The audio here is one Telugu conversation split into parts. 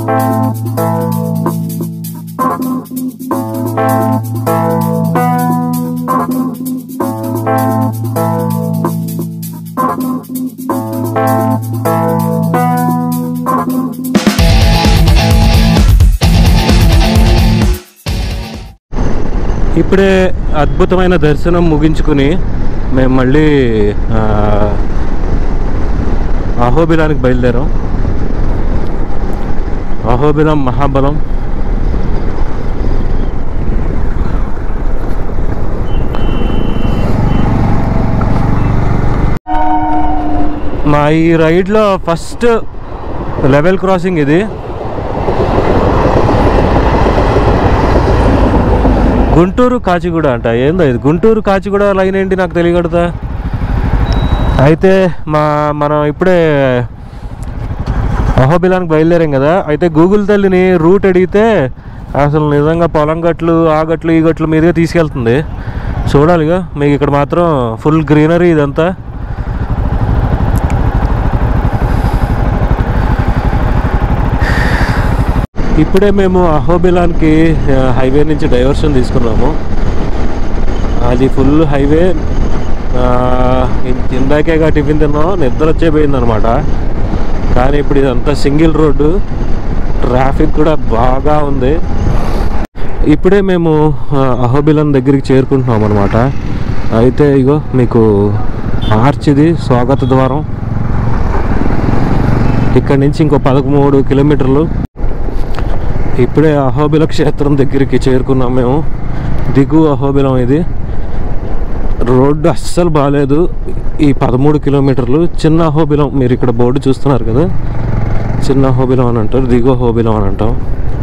ఇప్పుడే అద్భుతమైన దర్శనం ముగించుకుని మేము మళ్ళీ ఆ, అహోబిలానికి బయలుదేరాం అహోబిలం మహాబలం మా ఈ రైడ్లో ఫస్ట్ లెవెల్ క్రాసింగ్ ఇది గుంటూరు కాచిగూడ అంట ఏందో ఇది గుంటూరు కాచిగూడ లైన్ ఏంటి నాకు తెలియకూడదా అయితే మా మనం ఇప్పుడే అహోబిలానికి బయలుదేరాం కదా అయితే గూగుల్ తల్లిని రూట్ అడిగితే అసలు నిజంగా పొలం గట్లు ఆ గట్లు ఈ గట్లు మీదుగా తీసుకెళ్తుంది చూడాలిగా మీకు ఇక్కడ మాత్రం ఫుల్ గ్రీనరీ ఇదంతా ఇప్పుడే మేము అహోబిలాన్కి ఆ, హైవే నుంచి డైవర్షన్ తీసుకున్నాము అది ఫుల్ హైవే ఆ, ఇం- ఇందాకేగా టిఫిన్ తిన్నాం నిద్ర వచ్చేపోయింది అనమాట కానీ ఇప్పుడు ఇదంతా సింగిల్ రోడ్డు ట్రాఫిక్ కూడా బాగా ఉంది ఇప్పుడే మేము ఆ, అహోబిలన్ దగ్గరికి చేరుకుంటున్నాం అనమాట అయితే ఇగో మీకు ఆర్చ్ ఇది స్వాగత ద్వారం ఇక్కడ నుంచి ఇంకో పదమూడు కిలోమీటర్లు ఇప్పుడే అహోబిల క్షేత్రం దగ్గరికి చేరుకున్నాం మేము దిగు అహోబిలం ఇది రోడ్డు అస్సలు బాగాలేదు ఈ పదమూడు కిలోమీటర్లు చిన్న అహోబిలం మీరు ఇక్కడ బోర్డు చూస్తున్నారు కదా చిన్న అహోబిలం అని అంటారు దిగు అహోబిలం అని అంటాం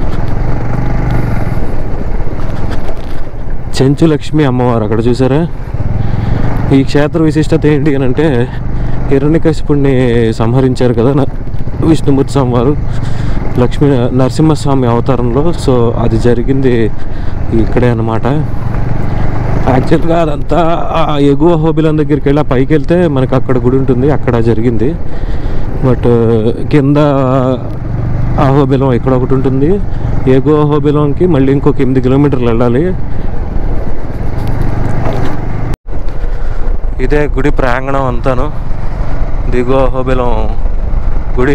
చెంచు లక్ష్మి అమ్మవారు అక్కడ చూసారా ఈ క్షేత్ర విశిష్టత ఏంటి అని అంటే హిరణ్యకశిపుణ్ణి సంహరించారు కదా న- విష్ణుమూర్తి స్వామి వారు లక్ష్మీ నరసింహస్వామి అవతారంలో సో అది జరిగింది ఇక్కడే అన్నమాట యాక్చువల్గా అదంతా ఆ ఎగువ హోబిలం దగ్గరికి వెళ్ళి ఆ పైకి వెళ్తే మనకి అక్కడ గుడి ఉంటుంది అక్కడ జరిగింది బట్ కింద అహోబిలం ఇక్కడ ఒకటి ఉంటుంది ఎగువ అహోబిలంకి మళ్ళీ ఇంకొక ఎనిమిది కిలోమీటర్లు వెళ్ళాలి ఇదే గుడి ప్రాంగణం అంతాను దిగువ అహోబిలం గుడి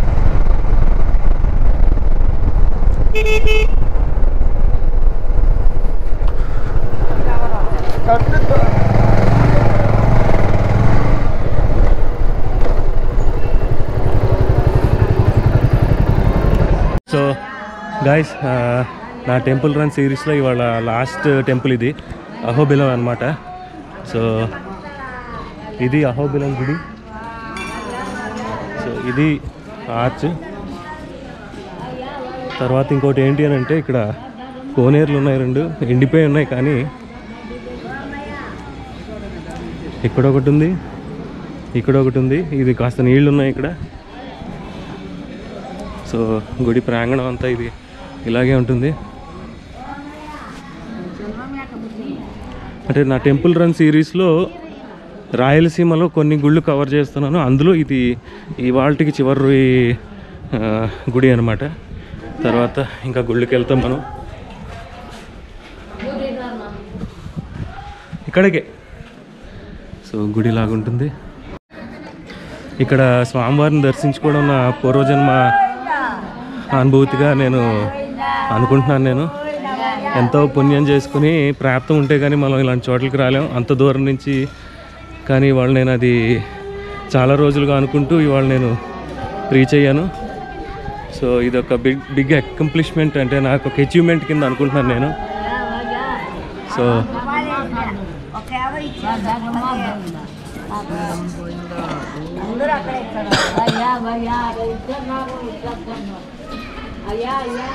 సో గాయస్ నా టెంపుల్ రన్ సిరీస్లో ఇవాళ లాస్ట్ టెంపుల్ ఇది అహోబిలం అనమాట సో ఇది అహోబిలం గుడి సో ఇది ఆర్చ్ తర్వాత ఇంకోటి ఏంటి అని అంటే ఇక్కడ కోనేరులు ఉన్నాయి రెండు ఎండిపోయి ఉన్నాయి కానీ ఇక్కడ ఒకటి ఉంది ఇక్కడ ఒకటి ఉంది ఇది కాస్త నీళ్ళు ఉన్నాయి ఇక్కడ సో గుడి ప్రాంగణం అంతా ఇది ఇలాగే ఉంటుంది అంటే నా టెంపుల్ రన్ సిరీస్లో రాయలసీమలో కొన్ని గుళ్ళు కవర్ చేస్తున్నాను అందులో ఇది ఈ వాళ్ళకి చివరి ఆ, గుడి అనమాట తర్వాత ఇంకా గుళ్ళకి వెళ్తాం మనం ఇక్కడికే సో గుడి లాగుంటుంది ఇక్కడ స్వామివారిని దర్శించుకోవడం నా పూర్వజన్మ అనుభూతిగా నేను అనుకుంటున్నాను నేను ఎంతో పుణ్యం చేసుకుని ప్రాప్తం ఉంటే కానీ మనం ఇలాంటి చోట్లకి రాలేం అంత దూరం నుంచి కానీ ఇవాళ నేను అది చాలా రోజులుగా అనుకుంటూ ఇవాళ నేను రీచ్ అయ్యాను సో ఇది ఒక బిగ్ బిగ్ అకంప్లిష్మెంట్ అంటే నాకు ఒక అచీవ్మెంట్ కింద అనుకుంటున్నాను నేను సో అయ్యా అయ్యా ఇద్దరు అయ్యా అయ్యా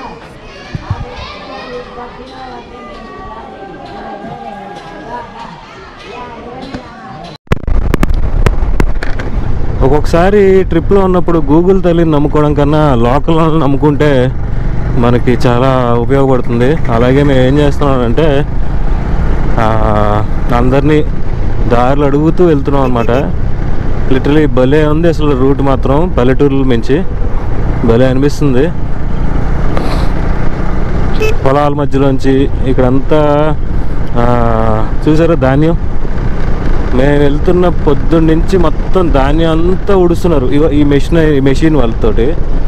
ఒక్కొక్కసారి ట్రిప్లో ఉన్నప్పుడు గూగుల్ తల్లిని నమ్ముకోవడం కన్నా లోకల్ వాళ్ళని నమ్ముకుంటే మనకి చాలా ఉపయోగపడుతుంది అలాగే మేము ఏం చేస్తున్నామంటే ఆ, అందరినీ దారులు అడుగుతూ వెళ్తున్నాం అనమాట లిటరలీ భలే ఉంది అసలు రూట్ మాత్రం పల్లెటూరుల మించి భలే అనిపిస్తుంది పొలాల మధ్యలోంచి ఇక్కడంతా ఆ, చూసారా ధాన్యం మేము వెళ్తున్న పొద్దున్న నుంచి మొత్తం ధాన్యం అంతా ఉడుస్తున్నారు ఇగో ఈ మెషిన్ ఈ మెషిన్ వాళ్ళతోటి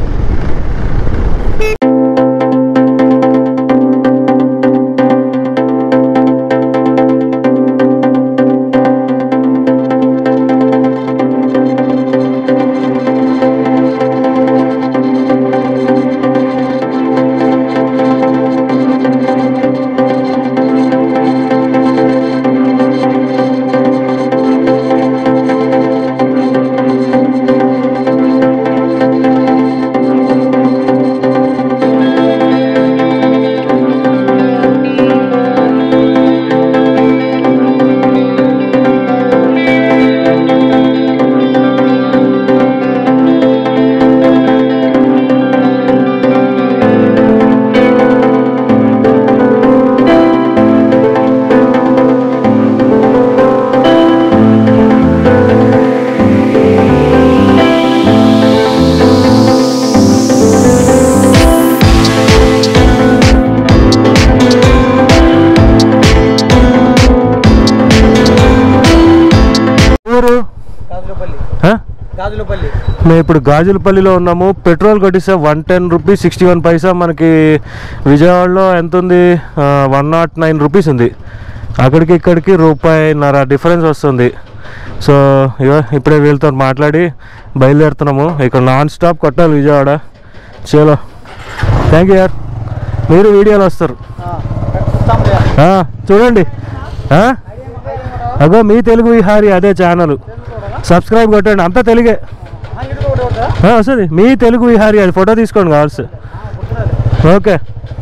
ఊరు గాజులపల్లి ఆ? గాజులపల్లి మేము ఇప్పుడు గాజులపల్లిలో ఉన్నాము పెట్రోల్ కొట్టిస్తే one ten rupees sixty one paisa మనకి విజయవాడలో ఎంత ఉంది వన్ నాట్ నైన్ రూపీస్ ఉంది అక్కడికి ఇక్కడికి రూపాయిన్నర డిఫరెన్స్ వస్తుంది సో ఇగో ఇప్పుడే వీళ్ళతో మాట్లాడి బయలుదేరుతున్నాము ఇక్కడ నాన్ స్టాప్ కొట్టాలి విజయవాడ చలో థ్యాంక్ యూ యార్ మీరు వీడియోలు వస్తారు చూస్తాంలే ఆ, చూడండి ఆ? అగో మీ తెలుగు విహారీ అదే ఛానల్ సబ్స్క్రైబ్ కొట్టండి అంతా తెలుగే ఇటు ఒకటి ఒకటా? ఆ, వస్తుంది మీ తెలుగు విహారీ అది ఫోటో తీసుకోండి కావాల్సి గుర్తురాలే. ఓకే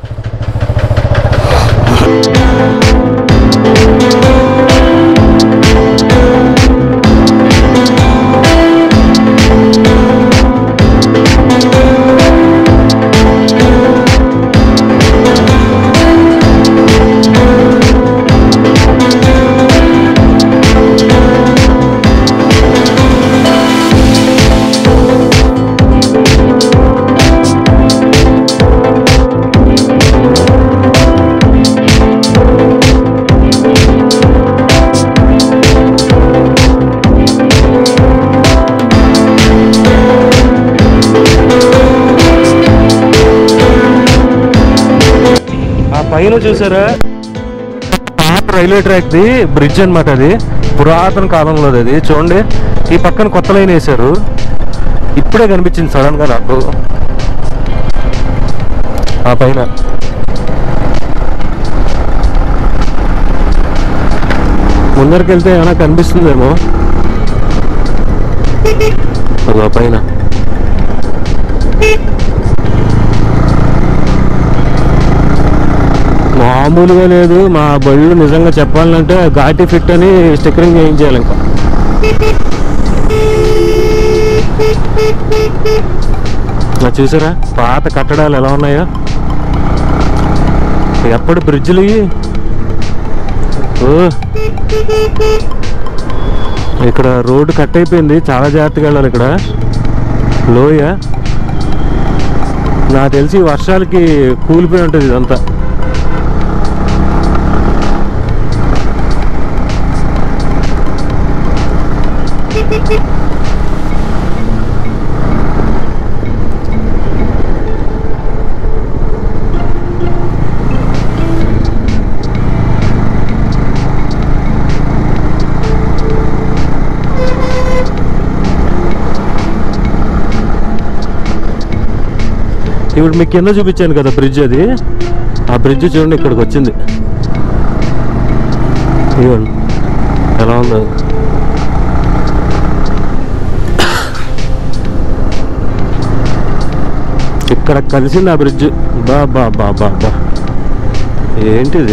ఆ పైన చూసారా పాత రైల్వే ట్రాక్ది బ్రిడ్జ్ అన్నమాట అది పురాతన కాలంలోది అది చూడండి ఈ పక్కన కొత్త లైన్ వేశారు ఇప్పుడే కనిపించింది సడన్ గా నాకు ఆ పైన ముందరికి వెళ్తే ఏమైనా కనిపిస్తుందేమో అదో పైన మామూలుగా లేదు మా బళ్ళు నిజంగా చెప్పాలంటే ఘాటి ఫిట్ అని స్టిక్కరింగ్ చేయించాలి ఇంకా నా చూసారా పాత కట్టడాలు ఎలా ఉన్నాయో ఎప్పుడు బ్రిడ్జ్లు ఇవి? ఓ ఇక్కడ రోడ్డు కట్ అయిపోయింది చాలా జాగ్రత్తగా వెళ్ళాలి ఇక్కడ లోయ నాకు తెలిసి వర్షాలకి కూలిపోయి ఉంటుంది ఇదంతా ఇప్పుడు మీకు కింద చూపించాను కదా బ్రిడ్జ్ అది ఆ బ్రిడ్జ్ చూడండి ఇక్కడికి వచ్చింది ఇవ్వండి ఎలా ఉందో ఇక్కడ కలిసింది ఆ బ్రిడ్జ్ బా బా బా బా బా ఏంటిది